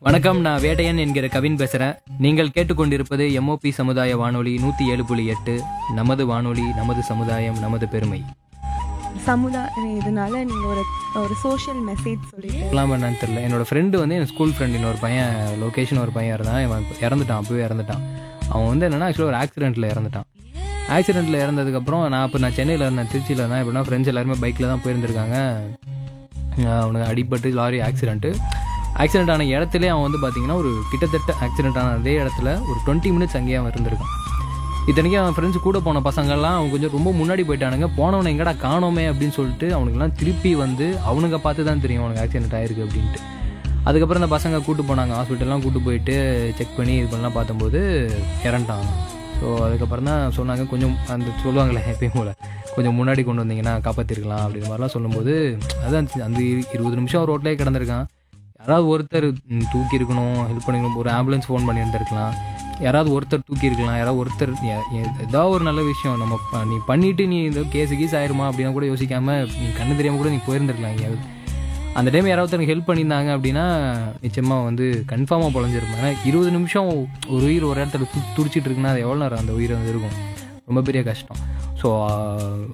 வணக்கம் நான் வேட்டையன் என்கிற கவின் பேசுகிறேன் நீங்கள் கேட்டுக்கொண்டிருப்பது எம்ஓபி சமுதாய வானொலி நூற்றி ஏழு புள்ளி எட்டு நமது வானொலி நமது சமுதாயம் நமது பெருமை சமுதாய இதனால நீங்கள் ஒரு ஒரு சோஷியல் மெசேஜ் சொல்லிட்டு எல்லாம் என்னன்னு தெரியல என்னோட ஃப்ரெண்டு வந்து என் ஸ்கூல் ஃப்ரெண்ட் இன்னொரு பையன் லொக்கேஷன் ஒரு பையன் இருந்தான் இவன் இப்ப இறந்துட்டான் அப்பவே இறந்துட்டான் அவன் வந்து என்னன்னா ஆக்சுவலாக ஒரு ஆக்சிடென்ட்டில் இறந்துட்டான் ஆக்சிடென்ட்டில் இறந்ததுக்கப்புறம் நான் இப்போ நான் சென்னையில் இருந்தேன் திருச்சியில் இருந்தேன் எப்படின்னா ஃப்ரெண்ட்ஸ் எல்லாருமே பைக்கில் தான் போயிருந்திருக்காங்க அஹ் அவனுக்கு அடிபட்டு லாரி ஆக்சிடென்ட்டு ஆக்சிடென்ட் ஆன இடத்துல அவன் வந்து பார்த்தீங்கன்னா ஒரு கிட்டத்தட்ட ஆக்சிடென்ட் ஆன அதே இடத்துல ஒரு டுவெண்ட்டி மினிட்ஸ் அங்கேயே அவன் இருந்திருக்கான் இத்தனைக்கும் அவன் ஃப்ரெண்ட்ஸ் கூட போன பசங்கள்லாம் அவன் கொஞ்சம் ரொம்ப முன்னாடி போயிட்டானுங்க போனவனை எங்கடா காணோமே அப்படின்னு சொல்லிட்டு அவனுக்குலாம் திருப்பி வந்து அவனுங்க பார்த்து தான் தெரியும் அவனுக்கு ஆக்சிடென்ட் ஆயிருக்கு அப்படின்ட்டு அதுக்கப்புறம் இந்த பசங்க கூட்டு போனாங்க ஹாஸ்பிட்டல்லாம் கூட்டு போயிட்டு செக் பண்ணி இது பண்ணலாம் பார்த்தம்போது இறந்துட்டான் ஸோ அதுக்கப்புறம் தான் சொன்னாங்க கொஞ்சம் அந்த சொல்லுவாங்களே எப்பயும் போல கொஞ்சம் முன்னாடி கொண்டு வந்தீங்கன்னா காப்பாற்றிருக்கலாம் அப்படின்ற மாதிரிலாம் சொல்லும்போது அதான் அந்த இரு- இருபது நிமிஷம் ரோட்லேயே கிடந்திருக்கான் யாராவது ஒருத்தர் ம், தூக்கி இருக்கணும் ஹெல்ப் பண்ணிக்கணும் ஒரு ஆம்புலன்ஸ் ஃபோன் பண்ணி இருந்திருக்கலாம் யாராவது ஒருத்தர் தூக்கி இருக்கலாம் யாராவது ஒருத்தர் எ- எ- ஏதாவது ஒரு நல்ல விஷயம் நம்ம ப- நீ பண்ணிட்டு நீ இந்த கேஸ் கீஸ் ஆயிருமா அப்படின்னா கூட யோசிக்காம நீ கண்ணு தெரியாம கூட நீ போயிருந்திருக்கலாம் எங்கேயாவது அந்த டைம் யாராவது ஒருத்தருக்கு ஹெல்ப் பண்ணியிருந்தாங்க அப்படின்னா நிச்சயமாக வந்து கன்ஃபார்மாக பொழஞ்சிருப்பேன் ஏன்னா இருபது நிமிஷம் ஒரு உயிர் ஒரு இடத்துல து துடிச்சிட்டு இருக்குன்னா அது எவ்வளோ நேரம் அந்த உயிர் வந்து இருக்கும் ரொம்ப பெரிய கஷ்டம் ஸோ